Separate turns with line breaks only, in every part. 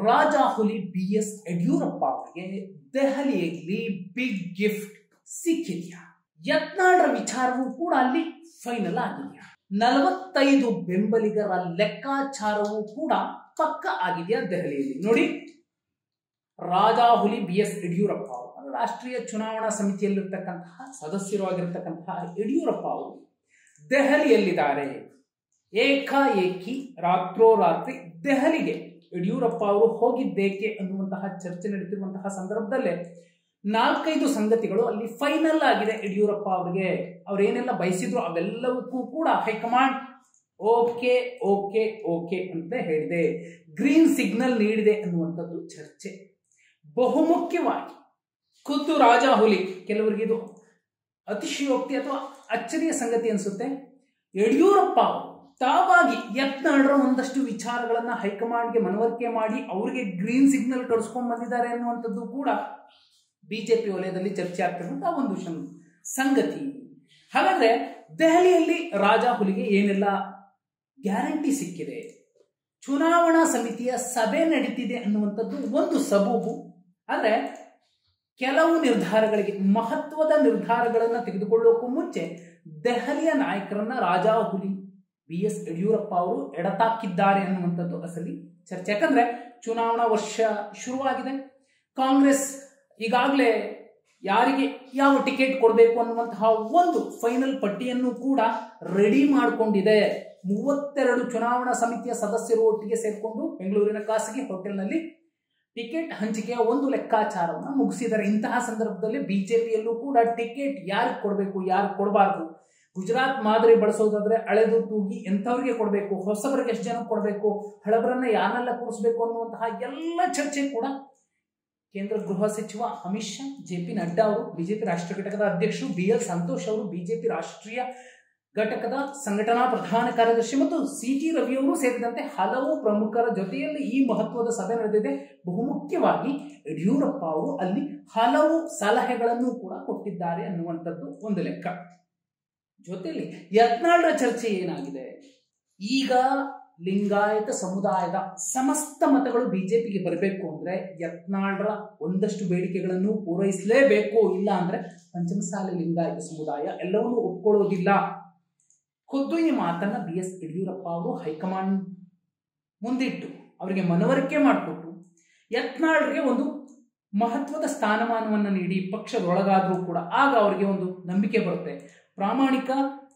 ರಾಜ ಹುಲಿ B S Yediyurappa ಅವರಿಗೆ ದೆಹಲಿಯಲ್ಲಿ ಬಿಗ್ ಗಿಫ್ಟ್ ಸಿಕ್ಕಿದೆಯಾ ಯತ್ನಾಳ್ರ ವಿಚಾರವೂ ಕೂಡ ಅಲ್ಲಿ ಫೈನಲ್ ಆಗಿದೆಯಾ ನಲವತ್ತೈದು ಬೆಂಬಲಿಗರ ಲೆಕ್ಕಾಚಾರವೂ ಕೂಡ ಪಕ್ಕ ಆಗಿದೆಯಾ ದೆಹಲಿಯಲ್ಲಿ ನೋಡಿ ರಾಜ ಹುಲಿ ಬಿ ಎಸ್ ಯಡಿಯೂರಪ್ಪ ಅವರು ರಾಷ್ಟ್ರೀಯ ಚುನಾವಣಾ ಸಮಿತಿಯಲ್ಲಿರ್ತಕ್ಕಂತಹ ಸದಸ್ಯರು ಆಗಿರ್ತಕ್ಕಂತಹ ಯಡಿಯೂರಪ್ಪ ಅವರು ದೆಹಲಿಯಲ್ಲಿದ್ದಾರೆ ಏಕಾಏಕಿ ರಾತ್ರೋರಾತ್ರಿ ದೆಹಲಿಗೆ ಯಡಿಯೂರಪ್ಪ ಅವರು ಹೋಗಿದ್ದೇಕೆ ಅನ್ನುವಂತಹ ಚರ್ಚೆ ನಡೀತಿರುವಂತಹ ಸಂದರ್ಭದಲ್ಲೇ ನಾಲ್ಕೈದು ಸಂಗತಿಗಳು ಅಲ್ಲಿ ಫೈನಲ್ ಆಗಿದೆ ಯಡಿಯೂರಪ್ಪ ಅವರಿಗೆ ಅವ್ರೇನೆಲ್ಲ ಬಯಸಿದ್ರು ಅವೆಲ್ಲವಕ್ಕೂ ಕೂಡ ಹೈಕಮಾಂಡ್ ಓಕೆ ಓಕೆ ಓಕೆ ಅಂತ ಹೇಳಿದೆ ಗ್ರೀನ್ ಸಿಗ್ನಲ್ ನೀಡಿದೆ ಅನ್ನುವಂಥದ್ದು ಚರ್ಚೆ ಬಹುಮುಖ್ಯವಾಗಿ ಖುದ್ದು ರಾಜ ಹುಲಿ ಕೆಲವರಿಗೆ ಇದು ಅತಿಶಯೋಕ್ತಿ ಅಥವಾ ಅಚ್ಚರಿಯ ಸಂಗತಿ ಅನಿಸುತ್ತೆ ಯಡಿಯೂರಪ್ಪ ಅವರು ತಾವಾಗಿ ಯತ್ನಾಳ್ರ ಒಂದಷ್ಟು ವಿಚಾರಗಳನ್ನ ಹೈಕಮಾಂಡ್ಗೆ ಮನವರಿಕೆ ಮಾಡಿ ಅವರಿಗೆ ಗ್ರೀನ್ ಸಿಗ್ನಲ್ ಕಳಿಸ್ಕೊಂಡ್ ಬಂದಿದ್ದಾರೆ ಅನ್ನುವಂಥದ್ದು ಕೂಡ ಬಿಜೆಪಿ ವಲಯದಲ್ಲಿ ಚರ್ಚೆ ಆಗ್ತಿರುವಂತಹ ಒಂದು ಶಂ- ಸಂಗತಿ ಹಾಗಾದ್ರೆ ದೆಹಲಿಯಲ್ಲಿ ರಾಜ ಹುಲಿಗೆ ಏನೆಲ್ಲ ಗ್ಯಾರಂಟಿ ಸಿಕ್ಕಿದೆ ಚುನಾವಣಾ ಸಮಿತಿಯ ಸಭೆ ನಡೀತಿದೆ ಅನ್ನುವಂಥದ್ದು ಒಂದು ಸಬೂಬು ಆದರೆ ಕೆಲವು ನಿರ್ಧಾರಗಳಿಗೆ ಮಹತ್ವದ ನಿರ್ಧಾರಗಳನ್ನು ತೆಗೆದುಕೊಳ್ಳೋಕ್ಕೂ ಮುಂಚೆ ದೆಹಲಿಯ ನಾಯಕರನ್ನ ರಾಜಾ ಹುಲಿ ಬಿ ಎಸ್ ಯಡಿಯೂರಪ್ಪ ಅವರು ಎಡತಾಕಿದ್ದಾರೆ ಅನ್ನುವಂಥದ್ದು ಅಸಲಿ ಚರ್ಚೆ ಯಾಕಂದ್ರೆ ಚುನಾವಣಾ ವರ್ಷ ಶುರುವಾಗಿದೆ ಕಾಂಗ್ರೆಸ್ ಈಗಾಗಲೇ ಯಾರಿಗೆ ಯಾವ ಟಿಕೆಟ್ ಕೊಡಬೇಕು ಅನ್ನುವಂತಹ ಒಂದು ಫೈನಲ್ ಪಟ್ಟಿಯನ್ನು ಕೂಡ ರೆಡಿ ಮಾಡಿಕೊಂಡಿದೆ ಮೂವತ್ತೆರಡು ಚುನಾವಣಾ ಸಮಿತಿಯ ಸದಸ್ಯರು ಒಟ್ಟಿಗೆ ಸೇರಿಕೊಂಡು ಬೆಂಗಳೂರಿನ ಖಾಸಗಿ ಹೋಟೆಲ್ನಲ್ಲಿ ಟಿಕೆಟ್ ಹಂಚಿಕೆಯ ಒಂದು ಲೆಕ್ಕಾಚಾರವನ್ನು ಮುಗಿಸಿದ್ದಾರೆ ಇಂತಹ ಸಂದರ್ಭದಲ್ಲಿ ಬಿಜೆಪಿಯಲ್ಲೂ ಕೂಡ ಟಿಕೆಟ್ ಯಾರಿಗೆ ಕೊಡಬೇಕು ಯಾರು ಕೊಡಬಾರ್ದು ಗುಜರಾತ್ ಮಾದರಿ ಬಳಸೋದಾದ್ರೆ ಅಳೆದು ತೂಗಿ ಎಂಥವ್ರಿಗೆ ಕೊಡಬೇಕು ಹೊಸಬರಿಗೆ ಎಷ್ಟು ಜನ ಕೊಡಬೇಕು ಹಳಬರನ್ನ ಯಾರನ್ನೆಲ್ಲ ಕೂರಿಸಬೇಕು ಅನ್ನುವಂತಹ ಎಲ್ಲ ಚರ್ಚೆ ಕೂಡ ಕೇಂದ್ರ ಗೃಹ ಸಚಿವ ಅಮಿತ್ ಶಾ ಜೆ ಪಿ ನಡ್ಡಾ ಅವರು ಬಿಜೆಪಿ ರಾಷ್ಟ್ರೀಯ ಘಟಕದ ಅಧ್ಯಕ್ಷರು ಬಿ ಎಲ್ ಸಂತೋಷ್ ಅವರು ಬಿಜೆಪಿ ರಾಷ್ಟ್ರೀಯ ಘಟಕದ ಸಂಘಟನಾ ಪ್ರಧಾನ ಕಾರ್ಯದರ್ಶಿ ಮತ್ತು ಸಿ ಟಿ ರವಿಯವರು ಸೇರಿದಂತೆ ಹಲವು ಪ್ರಮುಖರ ಜೊತೆಯಲ್ಲಿ ಈ ಮಹತ್ವದ ಸಭೆ ನಡೆದಿದೆ ಬಹುಮುಖ್ಯವಾಗಿ ಯಡಿಯೂರಪ್ಪ ಅವರು ಅಲ್ಲಿ ಹಲವು ಸಲಹೆಗಳನ್ನು ಕೂಡ ಕೊಟ್ಟಿದ್ದಾರೆ ಅನ್ನುವಂಥದ್ದು ಒಂದು ಲೆಕ್ಕ ಜೊತೆಯಲ್ಲಿ ಯತ್ನಾಳ್ರ ಚರ್ಚೆ ಏನಾಗಿದೆ ಈಗ ಲಿಂಗಾಯತ ಸಮುದಾಯದ ಸಮಸ್ತ ಮತಗಳು ಬಿಜೆಪಿಗೆ ಬರಬೇಕು ಅಂದ್ರೆ ಯತ್ನಾಳ್ರ ಒಂದಷ್ಟು ಬೇಡಿಕೆಗಳನ್ನು ಪೂರೈಸಲೇಬೇಕು ಇಲ್ಲ ಅಂದ್ರೆ ಪಂಚಮಸಾಲಿ ಲಿಂಗಾಯತ ಸಮುದಾಯ ಎಲ್ಲವನ್ನೂ ಒಪ್ಕೊಳ್ಳೋದಿಲ್ಲ ಖುದ್ದು ಈ ಮಾತನ್ನ ಬಿ ಎಸ್ ಯಡಿಯೂರಪ್ಪ ಅವರು ಹೈಕಮಾಂಡ್ ಮುಂದಿಟ್ಟು ಅವರಿಗೆ ಮನವರಿಕೆ ಮಾಡಿಕೊಟ್ಟು ಯತ್ನಾಳ್ರಿಗೆ ಒಂದು ಮಹತ್ವದ ಸ್ಥಾನಮಾನವನ್ನು ನೀಡಿ ಪಕ್ಷದೊಳಗಾದರೂ ಕೂಡ ಆಗ ಅವರಿಗೆ ಒಂದು ನಂಬಿಕೆ ಬರುತ್ತೆ ಪ್ರಾಮಾಣಿಕ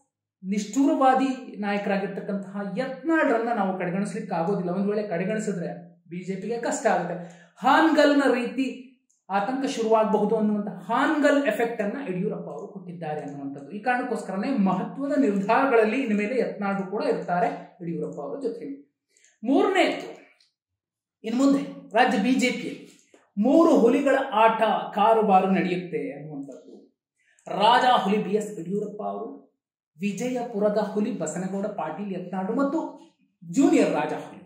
ನಿಷ್ಠೂರವಾದಿ ನಾಯಕರಾಗಿರ್ತಕ್ಕಂತಹ ಯತ್ನಾಳ್ರನ್ನ ನಾವು ಕಡೆಗಣಿಸ್ಲಿಕ್ಕೆ ಆಗೋದಿಲ್ಲ ಒಂದು ವೇಳೆ ಕಡೆಗಣಿಸಿದ್ರೆ ಬಿಜೆಪಿಗೆ ಕಷ್ಟ ಆಗುತ್ತೆ ಹಾನ್ಗಲ್ನ ರೀತಿ ಆತಂಕ ಶುರುವಾಗಬಹುದು ಅನ್ನುವಂಥ ಹಾನ್ಗಲ್ ಎಫೆಕ್ಟ್ ಅನ್ನ ಯಡಿಯೂರಪ್ಪ ಅವರು ಕೊಟ್ಟಿದ್ದಾರೆ ಅನ್ನುವಂಥದ್ದು ಈ ಕಾರಣಕ್ಕೋಸ್ಕರನೇ ಮಹತ್ವದ ನಿರ್ಧಾರಗಳಲ್ಲಿ ಇನ್ಮೇಲೆ ಯತ್ನಾಳ್ರು ಕೂಡ ಇರ್ತಾರೆ ಯಡಿಯೂರಪ್ಪ ಅವರ ಜೊತೆ ಮೂರನೇದು ಇನ್ನು ಮುಂದೆ ರಾಜ್ಯ ಬಿಜೆಪಿಯಲ್ಲಿ ಮೂರು ಹುಲಿಗಳ ಆಟ ಕಾರುಬಾರು ನಡೆಯುತ್ತೆ ಅನ್ನುವಂಥದ್ದು ರಾಜ ಹುಲಿ ಬಿ ಎಸ್ ಯಡಿಯೂರಪ್ಪ ಅವರು ವಿಜಯಪುರದ ಹುಲಿ ಬಸನಗೌಡ ಪಾಟೀಲ್ ಯತ್ನಾಡು ಮತ್ತು ಜೂನಿಯರ್ ರಾಜ ಹುಲಿ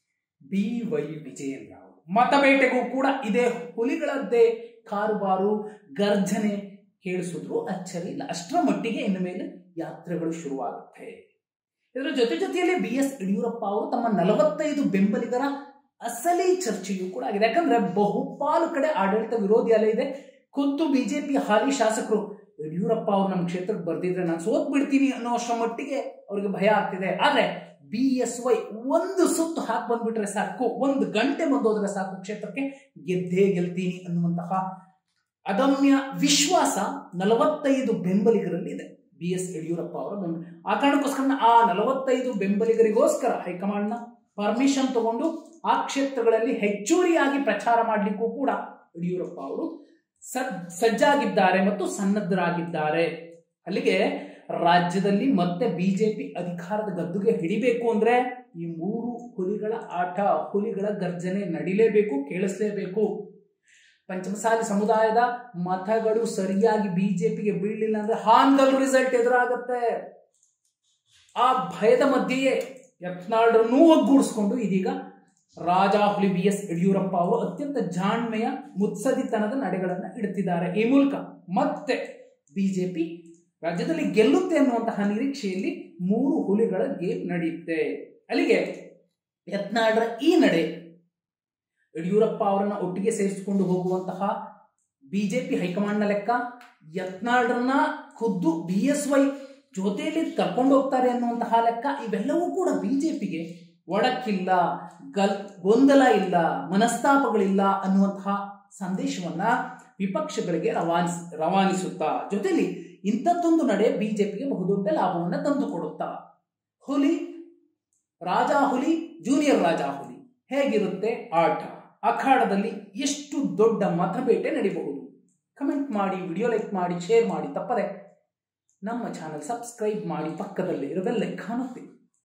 ಬಿ ವೈ ವಿಜಯೇಂದ್ರ ಅವರು ಮತಬೇಟೆಗೂ ಕೂಡ ಇದೇ ಹುಲಿಗಳದ್ದೇ ಕಾರುಬಾರು ಗರ್ಜನೆ ಕೇಳಿಸಿದ್ರು ಅಚ್ಚರಿ ಇಲ್ಲ ಅಷ್ಟರ ಮಟ್ಟಿಗೆ ಇನ್ನು ಮೇಲೆ ಯಾತ್ರೆಗಳು ಶುರುವಾಗುತ್ತೆ ಇದರ ಜೊತೆ ಜೊತೆಯಲ್ಲಿ ಬಿ ಎಸ್ ಯಡಿಯೂರಪ್ಪ ಅವರು ತಮ್ಮ ನಲವತ್ತೈದು ಬೆಂಬಲಿಗರ ಅಸಲಿ ಚರ್ಚೆಯೂ ಕೂಡ ಆಗಿದೆ ಯಾಕಂದ್ರೆ ಬಹುಪಾಲು ಕಡೆ ಆಡಳಿತ ವಿರೋಧಿ ಅಲೆ ಇದೆ ಖುದ್ದು ಬಿಜೆಪಿ ಹಾಲಿ ಶಾಸಕರು ಯಡಿಯೂರಪ್ಪ ಅವರು ನಮ್ಮ ಕ್ಷೇತ್ರಕ್ಕೆ ಬರ್ದಿದ್ರೆ ನಾನು ಸೋತ್ ಬಿಡ್ತೀನಿ ಅನ್ನೋ ಅಷ್ಟರ ಮಟ್ಟಿಗೆ ಅವ್ರಿಗೆ ಭಯ ಆಗ್ತಿದೆ ಆದ್ರೆ ಬಿ ಎಸ್ ವೈ ಒಂದು ಸುತ್ತು ಹಾಕಿ ಬಂದ್ಬಿಟ್ರೆ ಸಾಕು ಒಂದು ಗಂಟೆ ಬಂದೋದ್ರೆ ಸಾಕು ಕ್ಷೇತ್ರಕ್ಕೆ ಗೆದ್ದೇ ಗೆಲ್ತೀನಿ ಅನ್ನುವಂತಹ ಅದಮ್ಯ ವಿಶ್ವಾಸ ನಲವತ್ತೈದು ಬೆಂಬಲಿಗರಲ್ಲಿ ಇದೆ ಬಿ ಎಸ್ ಯಡಿಯೂರಪ್ಪ ಅವರ ಬೆಂಬಲ ಆ ಕಾರಣಕ್ಕೋಸ್ಕರ ಆ ನಲವತ್ತೈದು ಬೆಂಬಲಿಗರಿಗೋಸ್ಕರ ಹೈಕಮಾಂಡ್ನ ಪರ್ಮಿಷನ್ ತಗೊಂಡು ಆ ಕ್ಷೇತ್ರಗಳಲ್ಲಿ ಹೆಚ್ಚುವರಿಯಾಗಿ ಪ್ರಚಾರ ಮಾಡಲಿಕ್ಕೂ ಕೂಡ ಯಡಿಯೂರಪ್ಪ ಅವರು ಸದ್ ಸಜ್ಜಾಗಿದ್ದಾರೆ ಮತ್ತು ಸನ್ನದ್ಧರಾಗಿದ್ದಾರೆ ಅಲ್ಲಿಗೆ ರಾಜ್ಯದಲ್ಲಿ ಮತ್ತೆ ಬಿಜೆಪಿ ಅಧಿಕಾರದ ಗದ್ದುಗೆ ಹಿಡಿಬೇಕು ಅಂದ್ರೆ ಈ ಮೂರು ಹುಲಿಗಳ ಆಟ ಹುಲಿಗಳ ಗರ್ಜನೆ ನಡಿಲೇಬೇಕು ಕೇಳಿಸ್ಲೇಬೇಕು ಪಂಚಮಸಾಲಿ ಸಮುದಾಯದ ಮತಗಳು ಸರಿಯಾಗಿ ಬಿಜೆಪಿಗೆ ಬೀಳಲಿಲ್ಲ ಅಂದ್ರೆ ಹಾನ್ಗಲ್ ರಿಸಲ್ಟ್ ಎದುರಾಗುತ್ತೆ ಆ ಭಯದ ಮಧ್ಯೆಯೇ ಯತ್ನಾಳ್ರನ್ನೂ ಒಗ್ಗೂಡಿಸ್ಕೊಂಡು ಇದೀಗ ರಾಜ ಹುಲಿ ಬಿ ಎಸ್ ಯಡಿಯೂರಪ್ಪ ಅವರು ಅತ್ಯಂತ ಜಾಣ್ಮೆಯ ಮುತ್ಸದಿತನದ ನಡೆಗಳನ್ನು ಇಡುತ್ತಿದ್ದಾರೆ ಈ ಮೂಲಕ ಮತ್ತೆ ಬಿಜೆಪಿ ರಾಜ್ಯದಲ್ಲಿ ಗೆಲ್ಲುತ್ತೆ ಅನ್ನುವಂತಹ ನಿರೀಕ್ಷೆಯಲ್ಲಿ ಮೂರು ಹುಲಿಗಳ ಗೇಮ್ ನಡೆಯುತ್ತೆ ಅಲ್ಲಿಗೆ ಯತ್ನಾಳ್ರ ಈ ನಡೆ ಯಡಿಯೂರಪ್ಪ ಅವರನ್ನ ಒಟ್ಟಿಗೆ ಸೇರಿಸಿಕೊಂಡು ಹೋಗುವಂತಹ ಬಿಜೆಪಿ ಹೈಕಮಾಂಡ್ನ ಲೆಕ್ಕ ಯತ್ನಾಳ್ರನ್ನ ಖುದ್ದು ಬಿ ಎಸ್ ವೈ ಜೊತೆಯಲ್ಲಿ ಕರ್ಕೊಂಡು ಹೋಗ್ತಾರೆ ಅನ್ನುವಂತಹ ಲೆಕ್ಕ ಇವೆಲ್ಲವೂ ಕೂಡ ಬಿಜೆಪಿಗೆ ಒಡಕಿಲ್ಲ ಗಲ್ ಗೊಂದಲ ಇಲ್ಲ ಮನಸ್ತಾಪಗಳಿಲ್ಲ ಅನ್ನುವಂತಹ ಸಂದೇಶವನ್ನ ವಿಪಕ್ಷಗಳಿಗೆ ರವಾನಿಸ್ ರವಾನಿಸುತ್ತಾ ಜೊತೆಲಿ ಇಂಥದ್ದೊಂದು ನಡೆ ಬಿಜೆಪಿಗೆ ಬಹುದೊಡ್ಡ ಲಾಭವನ್ನು ತಂದುಕೊಡುತ್ತಾ ಹುಲಿ ರಾಜ ಹುಲಿ ಜೂನಿಯರ್ ರಾಜ ಹುಲಿ ಹೇಗಿರುತ್ತೆ ಆಟ ಅಖಾಡದಲ್ಲಿ ಎಷ್ಟು ದೊಡ್ಡ ಮತಬೇಟೆ ನಡೀಬಹುದು ಕಮೆಂಟ್ ಮಾಡಿ ವಿಡಿಯೋ ಲೈಕ್ ಮಾಡಿ ಶೇರ್ ಮಾಡಿ ತಪ್ಪದೆ ನಮ್ಮ ಚಾನಲ್ ಸಬ್ಸ್ಕ್ರೈಬ್ ಮಾಡಿ ಪಕ್ಕದಲ್ಲಿ ಇರೋ ಬೆಲ್ ಕಾಣುತ್ತೆ